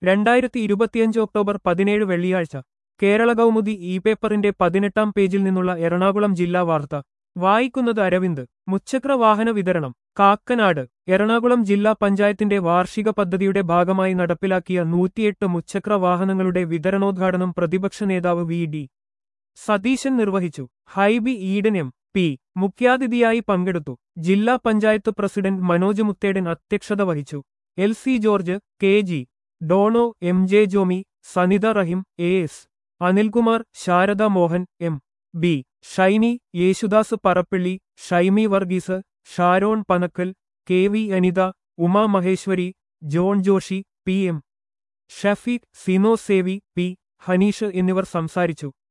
രണ്ടായിരത്തി ഇരുപത്തിയഞ്ച് ഒക്ടോബർ പതിനേഴ് വെള്ളിയാഴ്ച കേരള കൗമുദി ഇ പേപ്പറിന്റെ പതിനെട്ടാം പേജിൽ നിന്നുള്ള എറണാകുളം ജില്ലാ വാർത്ത വായിക്കുന്നത് അരവിന്ദ് മുച്ചക്ര വാഹന വിതരണം കാക്കനാട് എറണാകുളം ജില്ലാ പഞ്ചായത്തിന്റെ വാർഷിക പദ്ധതിയുടെ ഭാഗമായി നടപ്പിലാക്കിയ നൂറ്റിയെട്ട് മുച്ചക്ര വാഹനങ്ങളുടെ വിതരണോദ്ഘാടനം പ്രതിപക്ഷ നേതാവ് വി ഡി സതീശൻ നിർവഹിച്ചു ഹൈബി ഈഡൻ എം പി മുഖ്യാതിഥിയായി പങ്കെടുത്തു ജില്ലാ പഞ്ചായത്ത് പ്രസിഡന്റ് മനോജ് മുത്തേടൻ അധ്യക്ഷത വഹിച്ചു L C George K G Dono M J Jomy Sanitha Rahim A S Anilkumar Sharada Mohan M B Shiny Yesudas Parappilly Shimy Varghese Sharon Panackal K V Anitha Uma Maheswari John Joshy P M Shafeeq Sino Sevy P Hanish എന്നിവർ സംസാരിച്ചു